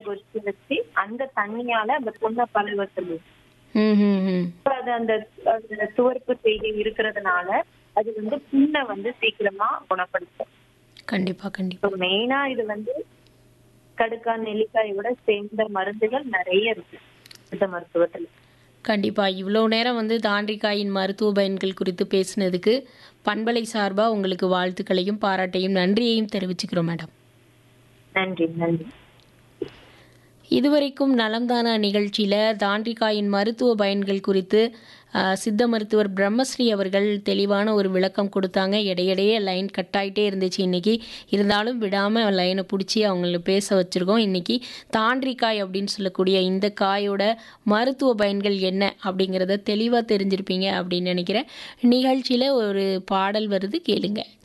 கொதிச்சு வச்சு அந்த தண்ணியால அந்த புண்ணை கழுவ சொல்லுவோம் ம் ம் ம் இப்ப அது அந்த அந்த துவர்ப்பு செய்தி இருக்கிறதுனால அது வந்து புண்ணை வந்து சீக்கிரமா குணப்படுத்தும் கண்டிப்பாக கண்டிப்பாக இப்போ மெயினா இது வந்து கடுக்காய் நெல்லிக்காயை விட சேர்ந்த மருந்துகள் நிறைய இருக்கு சித்த மருத்துவத்துல கண்டிப்பாக இவ்வளோ நேரம் வந்து தாண்டிக்காயின் மருத்துவ பயன்கள் குறித்து பேசினதுக்கு பண்பலை சார்பாக உங்களுக்கு வாழ்த்துக்களையும் பாராட்டையும் நன்றியையும் தெரிவிச்சுக்கிறோம் மேடம் நன்றி நன்றி இதுவரைக்கும் நலம்தானா நிகழ்ச்சியில் தாண்டிக்காயின் மருத்துவ பயன்கள் குறித்து ஆஹ், சித்த மருத்துவர் பிரம்மஸ்ரீ அவர்கள் தெளிவான ஒரு விளக்கம் கொடுத்தாங்க இடையிடையே லைன் கட் ஆகிட்டே இருந்துச்சு இன்னைக்கு இருந்தாலும் விடாமல் லைனை பிடிச்சி அவங்கள பேச வச்சுருக்கோம் இன்னைக்கு தாண்டிக்காய் அப்படின்னு சொல்லக்கூடிய இந்த காயோட மருத்துவ பயன்கள் என்ன அப்படிங்கிறத தெளிவாக தெரிஞ்சிருப்பீங்க அப்படின்னு நினைக்கிறேன் நிகழ்ச்சியில் ஒரு பாடல் வருது கேளுங்க